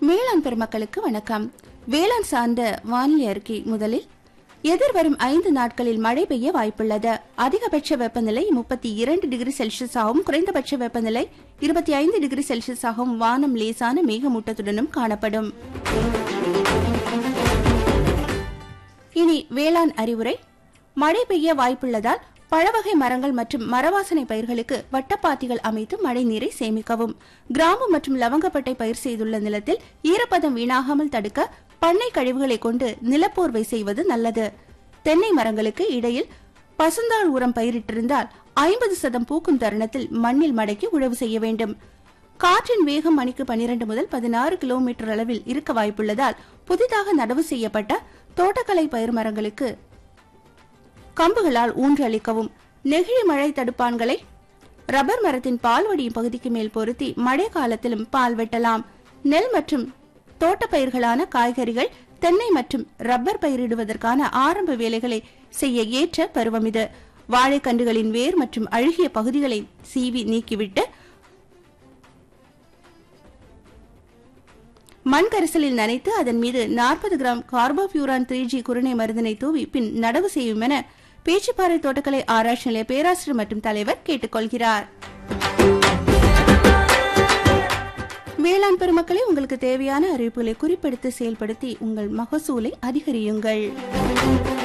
வேளாண் பெருமக்களுக்கு வணக்கம் வேளாண் சார்ந்த வானிலை அறிக்கை முதலில் எதிர்வரும் ஐந்து நாட்களில் மழை பெய்ய வாய்ப்புள்ளது அதிகபட்ச வெப்பநிலை முப்பத்தி இரண்டு டிகிரி செல்சியஸ் ஆகவும் குறைந்தபட்ச வெப்பநிலை இருபத்தி ஐந்து டிகிரி செல்சியஸ் ஆகவும் வானம் லேசான மேகமூட்டத்துடனும் காணப்படும் இனி வேளாண் அறிவுரை மழை பெய்ய வாய்ப்புள்ளதால் பழவகை மரங்கள் மற்றும் மரவாசனை பயிர்களுக்கு வட்டப்பாத்திகள் அமைத்து மழை நீரை சேமிக்கவும் கிராமம் மற்றும் லவங்கப்பட்டை பயிர் செய்துள்ள நிலத்தில் ஈரப்பதம் வீணாகாமல் தடுக்க பண்ணை கழிவுகளை கொண்டு நிலப்போர்வை செய்வது நல்லது தென்னை மரங்களுக்கு இடையில் பசுந்தாள் உரம் பயிரிட்டிருந்தால் ஐம்பது சதம் பூக்கும் தருணத்தில் மண்ணில் மடக்கி உழவு செய்ய வேண்டும் காற்றின் வேகம் மணிக்கு பனிரெண்டு முதல் பதினாறு கிலோமீட்டர் அளவில் இருக்க வாய்ப்புள்ளதால் புதிதாக நடவு செய்யப்பட்ட தோட்டக்கலை பயிர் மரங்களுக்கு கம்புகளால் ஊன்று அளிக்கவும் நெகிழி மழை தடுப்பான்களை ரப்பர் மரத்தின் பால் வடியும் பகுதிக்கு மேல் பொருத்தி மழை காலத்திலும் பால் வெட்டலாம் நெல் மற்றும் தோட்டப்பயிர்களான காய்கறிகள் தென்னை மற்றும் ரப்பர் பயிரிடுவதற்கான ஆரம்ப வேலைகளை செய்ய ஏற்ற பருவம் இது வாழைக்கன்றுகளின் வேர் மற்றும் அழுகிய பகுதிகளை சீவி நீக்கிவிட்டு மண் கரிசலில் நனைத்து அதன் மீது நாற்பது கிராம் கார்போபியூரான் த்ரீ ஜி குருணை மருந்தினை தூவி பின் நடவு செய்யும் என பேச்சுப்பாறை தோட்டக்கலை ஆராய்ச்சி நிலைய பேராசிரியர் மற்றும் தலைவர் கேட்டுக்கொள்கிறார் வேளாண் பெருமக்களே உங்களுக்கு தேவையான அறிவிப்புகளை குறிப்பெடுத்து செயல்படுத்தி உங்கள் மகசூலை அதிகரியுங்கள்